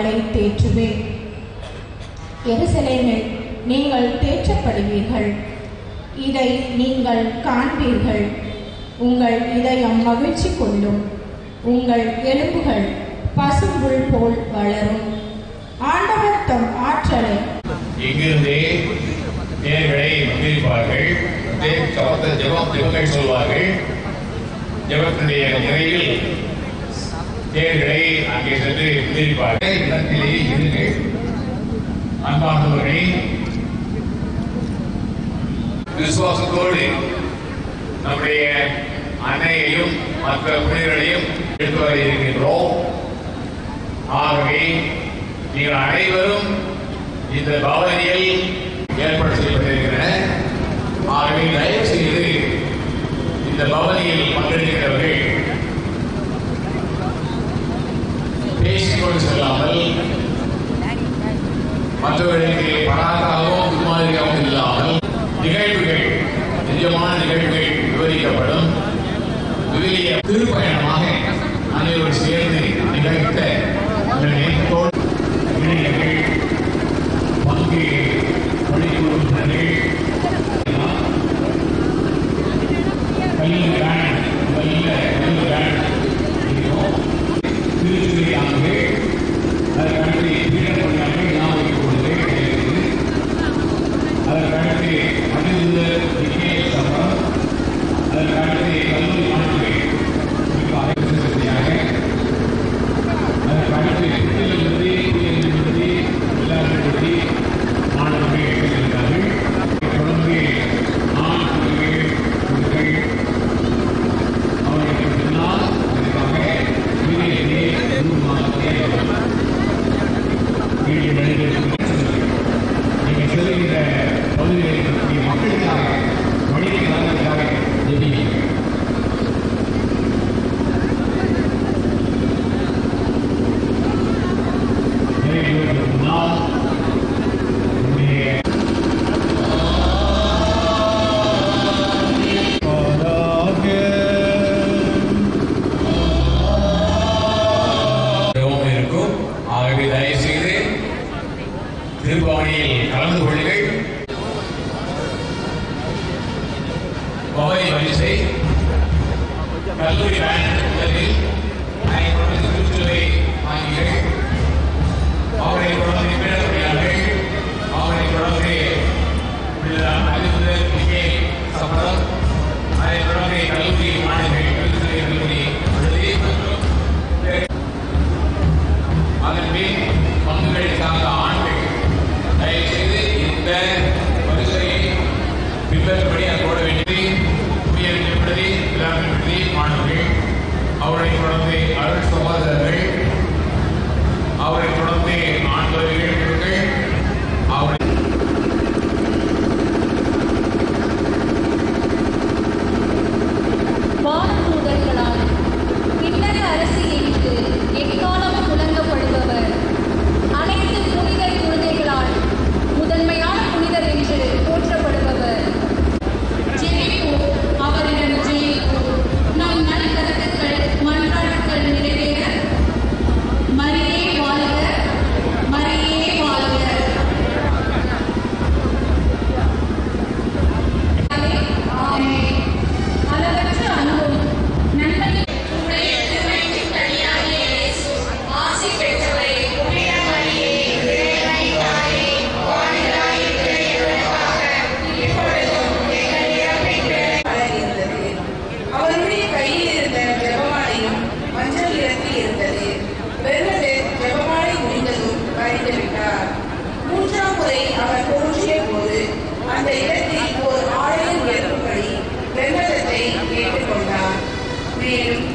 உங்களை தேற்றுவேன் எருசலேமில் நீங்கள் தேற்றப்படுவீர்கள் இதை நீங்கள் காண்பீர்கள் உங்கள் இதயம் மகிழ்ச்சி கொள்ளும் உங்கள் எலும்புகள் பசும்புல் போல் வளரும் ஆண்டவர் தம் ஆற்றலை இங்கிருந்தே தேர்களை பிரிப்பார்கள் தேர் சமத்த ஜெபம் ஜெபங்கள் சொல்வார்கள் ஜெபத்தினுடைய நிறைவில் தேர்களை அங்கே சென்று பிரிப்பார்கள் இடத்திலே இருங்கள் அன்பானவர்களை விசுவாசத்தோடு நம்முடைய அன்னையையும் மற்ற புனிதர்களையும் எடுத்து வர இருக்கின்றோம் ஆகவே நீங்கள் அனைவரும் இந்த பவனியில் ஏற்பாடு செய்யப்பட்டிருக்கிற ஆகவே தயவு செய்து இந்த பவனியில் பங்கெடுக்கிறவர்கள் பேசிக்கொண்டு செல்லாமல் மற்றவர்களுக்கு பணாக்காகவும் துன்மாதிரியாகவும் இல்லாமல் நிகழ்வுகள் நிஜமான நிகழ்வுகள் விவரிக்கப்படும் விவிலிய திருப்பயணமாக அனைவரும் சேர்ந்து நிகழ்த்த இந்த நேரத்தோடு இளைஞர்கள் பங்கு பள்ளிக்கூடத்தினர்கள் கல்வி வேன் நல்ல கல்வி வேன் இருக்கும் திருச்சியானது அதற்கடுத்து பீடப்படியானது ஞாபகம் கொள்வது கிடைக்கிறது அதற்கடுத்து அணிந்து நிக்கே சபம் அதற்கடுத்து கல்லூரி மாணவர்கள் குறிப்பாக சிறுசக்தியாக அதற்கடுத்து புத்தியிலிருந்து புதியிலிருந்து எல்லாரிலிருந்து மாணவர்கள் இருக்கிறார்கள் தொடர்ந்து ஆண் குழந்தைகள் குழுக்கள் அவர்களுக்கு பின்னால் இதற்காக வீடியோவிலே நூறு மாதத்தை வீடியோ வெளியிட்டு நீங்கள் செல்கின்ற பகுதிகளில் இருக்கக்கூடிய மக்களுக்காக மனித நலனுக்காக ஜெபிக்கிறீர்கள் நிறைவேறுவதற்கு முன்னால் உங்களுடைய மிகவும் இருக்கும் ஆகவே தயவு செய்து திருப்பவனியில் கலந்து கொள்ளுங்கள் பவனி வரிசை கல்லூரி பேண்ட் முதலில் அதை தொடர்ந்து திருச்சுவை வாங்கிகள் அவரை தொடர்ந்து பேரவையாளர்கள் அவரை தொடர்ந்து அறிவுதல் இங்கே சம்பளம் அதை தொடர்ந்து கல்லூரி மாணவர்கள் கல்வித்துறை கல்லூரி விடுதி மற்றும் அதன் பின் பங்குகள் சார்ந்த ஆண்கள் தயவுசெய்து இந்த வரிசையை பின்பற்றபடி அது போட வேண்டியது குடியரசு விடுதி இளம் விடுதி மாணவர்கள் அவரை தொடர்ந்து அருள் சகோதரர்கள் அவரை தொடர்ந்து ஆண்கள் குழுக்கள் அவரை வானதூதர்களால் விண்ணக அரசு என்று எக்காலமும் முழங்கப்படுபவர் அனைத்து புனிதர் குழந்தைகளால் முதன்மையான புனிதர் என்று போற்றப்படுபவர் ஜெயிப்போம் அவரிடம் ஜெயிப்போம் நம் நல்கருத்துக்கள் மன்றாட்டுக்கள் நிறைவேற மரியே வாழ்க மரியே வாழ்க ஆமென். அளவற்ற அன்பும் நன்மையும் இருந்தது அவருடைய கையில் இருந்த ஜெபமாலையும் மஞ்சள் நிறத்தில் இருந்தது பெருமதேர் ஜெபமாலை முடிந்ததும் மறைந்து விட்டார் மூன்றாம் முறை அவர் தோன்றிய போது அந்த இடத்தில் ஒரு ஆலயம் ஏற்படி பெருமதத்தை கேட்டுக்கொண்டார் மேலும்